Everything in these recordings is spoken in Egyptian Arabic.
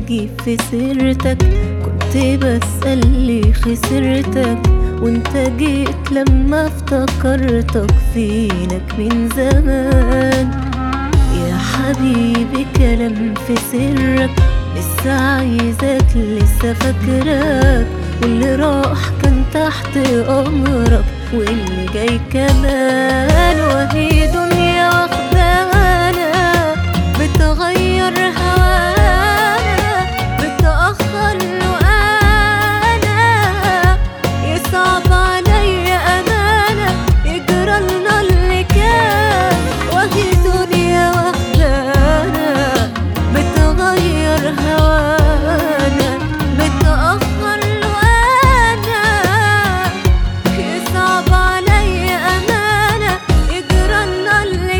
اجيب في سيرتك كنت بسأل لي خسرتك وانت جيت لما افتكرتك فينك من زمان يا حبيبي كلام في سرك لسه عايزك لسه فاكرك واللي راح كان تحت امرك واللي جاي كمان وهي دنيا واخدانا بتغير هوانا بتأخر له انا يصعب عليا امانه يجرى لنا اللي كان وهي دنيا واخدانا بتغير هوانا بتأخر له انا يصعب عليا امانه يجرى لنا اللي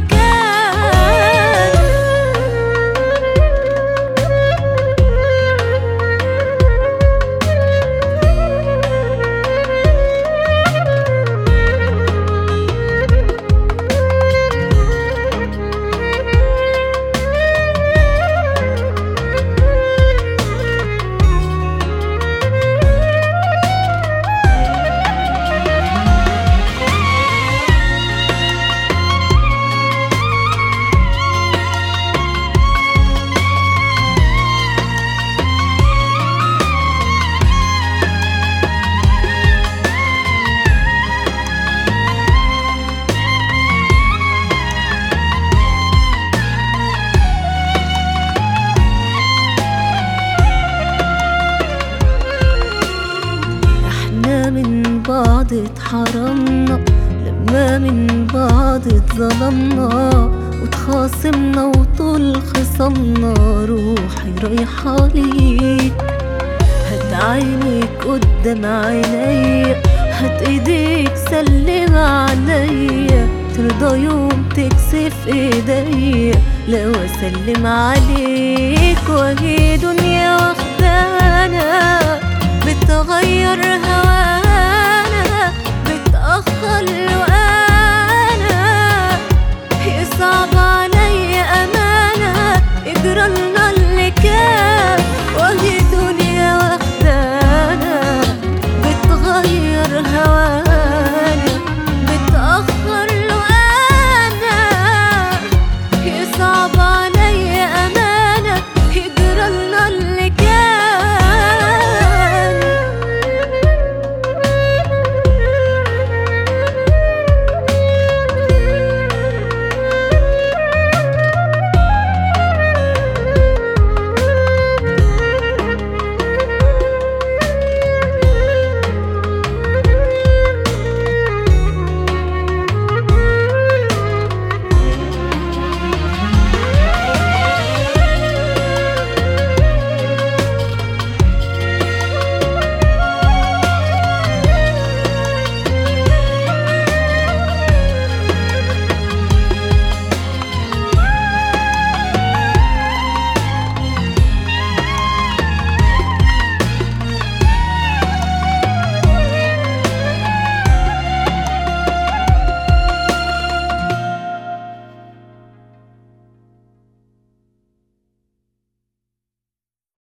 احنا من بعض اتحرمنا لما من بعض اتظلمنا وتخاصمنا وطول خصمنا روحي رايحة ليك هات عينيك قدام عينيا هات ايديك سلم عليا ترضى يوم تكسف ايديا لو اسلم عليك وهي دنيا واخدانا بتغير هوانا بتأخر له انا يصعب عليا امانه يجرى لنا اللي كان وهي دنيا واخدانا بتغير هوانا